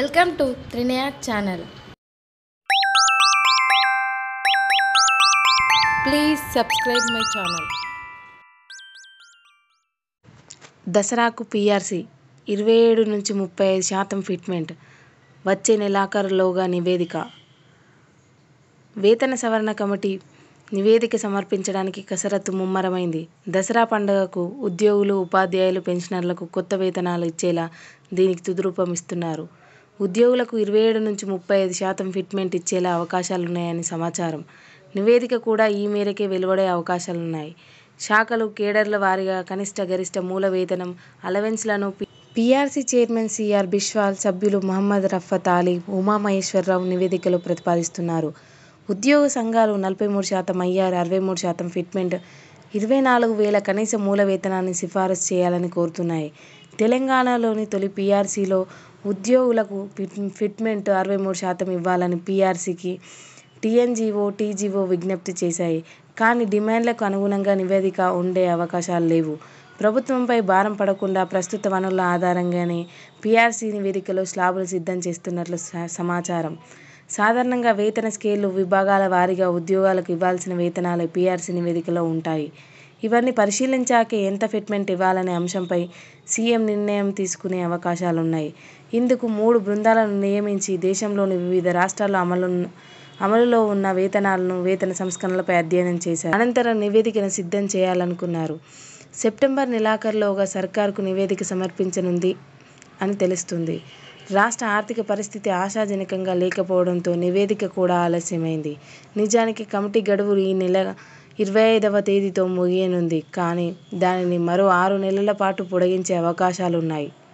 welcome to Trinaya channel please subscribe my channel దసరాకు PRC ఇరవై ఏడు నుంచి ముప్పై ఐదు శాతం ఫిట్మెంట్ వచ్చే నెలాఖరులోగా నివేదిక వేతన సవరణ కమిటీ నివేదిక సమర్పించడానికి కసరత్తు ముమ్మరమైంది దసరా పండుగకు ఉద్యోగులు ఉపాధ్యాయులు పెన్షనర్లకు కొత్త వేతనాలు ఇచ్చేలా దీనికి తుదిరూపం ఇస్తున్నారు ఉద్యోగులకు ఇరవై ఏడు నుంచి ముప్పై ఐదు శాతం ఫిట్మెంట్ ఇచ్చేలా అవకాశాలున్నాయని సమాచారం నివేదిక కూడా ఈ మేరకే వెలువడే అవకాశాలున్నాయి శాఖలు కేడర్ల వారీగా కనిష్ట గరిష్ట మూల వేతనం అలవెన్స్లను పీఆర్సీ చైర్మన్ సిఆర్ బిశ్వాల్ సభ్యులు మహమ్మద్ రఫత్ అలీ ఉమామహేశ్వరరావు నివేదికలో ప్రతిపాదిస్తున్నారు ఉద్యోగ సంఘాలు నలభై మూడు శాతం ఐఆర్ అరవై మూడు శాతం ఫిట్మెంట్ ఇరవై నాలుగు వేల కనీస మూల వేతనాన్ని సిఫారసు చేయాలని కోరుతున్నాయి తెలంగాణలోని తొలి పీఆర్సీలో ఉద్యోగులకు ఫిట్ ఫిట్మెంట్ అరవై మూడు శాతం ఇవ్వాలని పీఆర్సీకి టీఎన్జీఓ టీజీఓ విజ్ఞప్తి చేశాయి కానీ డిమాండ్లకు అనుగుణంగా నివేదిక ఉండే అవకాశాలు లేవు ప్రభుత్వంపై భారం పడకుండా ప్రస్తుత వనరుల ఆధారంగానే పీఆర్సీ నివేదికలో స్లాబులు సిద్ధం చేస్తున్నట్లు స- సమాచారం సాధారణంగా వేతన స్కేళ్లు విభాగాల వారీగా ఉద్యోగాలకు ఇవ్వాల్సిన వేతనాలు పీఆర్సీ నివేదికలో ఉంటాయి ఇవన్నీ పరిశీలించాకే ఎంత ఫిట్మెంట్ ఇవ్వాలనే అంశంపై సీఎం నిర్ణయం తీసుకునే అవకాశాలున్నాయి ఇందుకు మూడు బృందాలను నియమించి దేశంలోని వివిధ రాష్ట్రాల్లో అమలు అమలులో ఉన్న వేతనాలను వేతన సంస్కరణలపై అధ్యయనం చేశారు అనంతరం నివేదికను సిద్ధం చేయాలనుకున్నారు సెప్టెంబర్ నెలాఖరులోగా సర్కార్కు నివేదిక సమర్పించనుంది అని తెలుస్తుంది రాష్ట్ర ఆర్థిక పరిస్థితి ఆశాజనకంగా లేకపోవడంతో నివేదిక కూడా ఆలస్యమైంది నిజానికి కమిటీ గడువు ఈ నెల ఇరవై ఐదవ తేదీతో ముగియనుంది కానీ దానిని మరో ఆరు నెలల పాటు పొడిగించే అవకాశాలున్నాయి